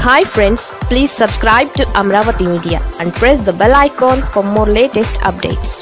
hi friends please subscribe to Amaravati media and press the bell icon for more latest updates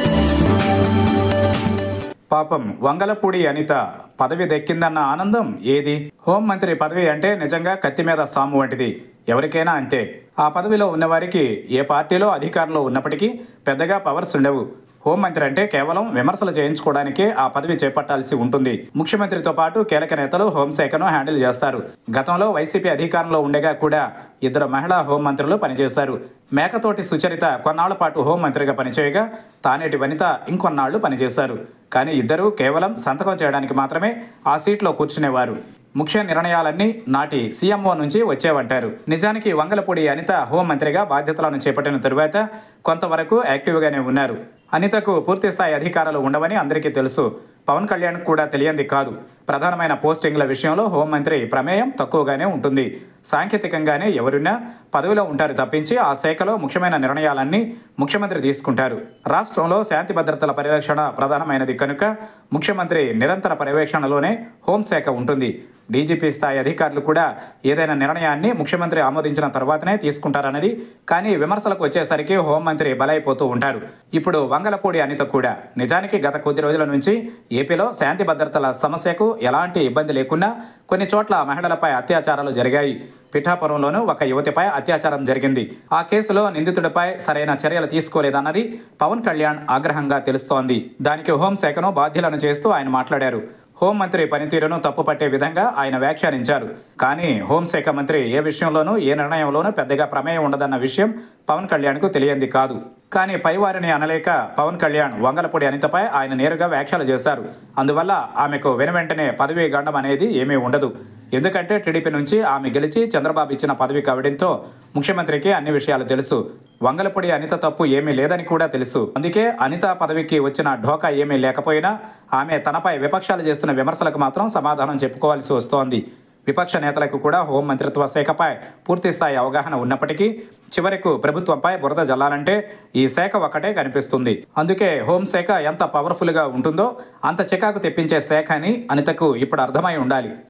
పాపం వంగలపూడి అనిత పదవి దక్కిందన్న ఆనందం ఏది హోంమంత్రి పదవి అంటే నిజంగా కత్తి మీద సాము వంటిది ఎవరికైనా అంతే ఆ పదవిలో ఉన్నవారికి ఏ పార్టీలో అధికారంలో ఉన్నప్పటికీ పెద్దగా పవర్స్ ఉండవు హోంమంత్రి అంటే కేవలం విమర్శలు చేయించుకోవడానికే ఆ పదవి చేపట్టాల్సి ఉంటుంది ముఖ్యమంత్రితో పాటు కీలక నేతలు హోంశాఖను హ్యాండిల్ చేస్తారు గతంలో వైసీపీ అధికారంలో ఉండగా కూడా ఇద్దరు మహిళా హోంమంత్రులు పనిచేశారు మేకతోటి సుచరిత కొన్నాళ్ల పాటు హోంమంత్రిగా పనిచేయగా తానేటి వనిత ఇంకొన్నాళ్లు పనిచేశారు కానీ ఇద్దరూ కేవలం సంతకం చేయడానికి మాత్రమే ఆ సీట్లో కూర్చునేవారు ముఖ్య నిర్ణయాలన్నీ నాటి సీఎంఓ నుంచి వచ్చేవంటారు నిజానికి వంగలపూడి అనిత హోంమంత్రిగా బాధ్యతలను చేపట్టిన తరువాత కొంతవరకు యాక్టివ్గానే ఉన్నారు అనితకు పూర్తిస్థాయి అధికారాలు ఉండవని అందరికీ తెలుసు పవన్ కళ్యాణ్ కూడా తెలియంది కాదు ప్రధానమైన పోస్టింగ్ల విషయంలో హోంమంత్రి ప్రమేయం తక్కువగానే ఉంటుంది సాంకేతికంగానే ఎవరున్నా పదవిలో ఉంటారు తప్పించి ఆ శాఖలో ముఖ్యమైన నిర్ణయాలన్నీ ముఖ్యమంత్రి తీసుకుంటారు రాష్ట్రంలో శాంతి భద్రతల పరిరక్షణ ప్రధానమైనది కనుక ముఖ్యమంత్రి నిరంతర పర్యవేక్షణలోనే హోంశాఖ ఉంటుంది డీజీపీ స్థాయి అధికారులు కూడా ఏదైనా నిర్ణయాన్ని ముఖ్యమంత్రి ఆమోదించిన తర్వాతనే తీసుకుంటారన్నది కానీ విమర్శలకు వచ్చేసరికి హోంమంత్రి బలైపోతూ ఉంటారు ఇప్పుడు వంగలపూడి అనిత కూడా నిజానికి గత కొద్ది రోజుల నుంచి ఏపీలో శాంతి భద్రతల సమస్యకు ఎలాంటి ఇబ్బంది లేకున్నా కొన్ని చోట్ల మహిళలపై అత్యాచారాలు జరిగాయి పిఠాపురంలోనూ ఒక యువతిపై అత్యాచారం జరిగింది ఆ కేసులో నిందితుడిపై సరైన చర్యలు తీసుకోలేదన్నది పవన్ కళ్యాణ్ ఆగ్రహంగా తెలుస్తోంది దానికి హోంశాఖను బాధ్యులను చేస్తూ ఆయన మాట్లాడారు హోంమంత్రి పనితీరును తప్పుపట్టే విధంగా ఆయన వ్యాఖ్యానించారు కానీ హోంశాఖ మంత్రి ఏ విషయంలోనూ ఏ నిర్ణయంలోనూ పెద్దగా ప్రమేయం ఉండదన్న విషయం పవన్ కళ్యాణ్కు తెలియంది కాదు కానీ పైవారిని అనలేక పవన్ కళ్యాణ్ వంగలపూడి అనితపై ఆయన నేరుగా వ్యాఖ్యలు చేశారు అందువల్ల ఆమెకు వెనువెంటనే పదవీ గండం అనేది ఏమీ ఉండదు ఎందుకంటే టీడీపీ నుంచి ఆమె గెలిచి చంద్రబాబు ఇచ్చిన పదవి కావడంతో ముఖ్యమంత్రికి అన్ని విషయాలు తెలుసు వంగలపూడి అనిత తప్పు ఏమీ లేదని కూడా తెలుసు అందుకే అనిత పదవికి వచ్చిన ఢోకా ఏమీ లేకపోయినా ఆమె తనపై విపక్షాలు చేస్తున్న విమర్శలకు మాత్రం సమాధానం చెప్పుకోవాల్సి వస్తోంది విపక్ష నేతలకు కూడా హోం మంత్రిత్వ శాఖపై పూర్తిస్థాయి అవగాహన ఉన్నప్పటికీ చివరకు ప్రభుత్వంపై బురద జల్లాలంటే ఈ శాఖ ఒక్కటే కనిపిస్తుంది అందుకే హోంశాఖ ఎంత పవర్ఫుల్గా ఉంటుందో అంత చికాకు తెప్పించే శాఖ అని అనితకు ఇప్పుడు అర్థమై ఉండాలి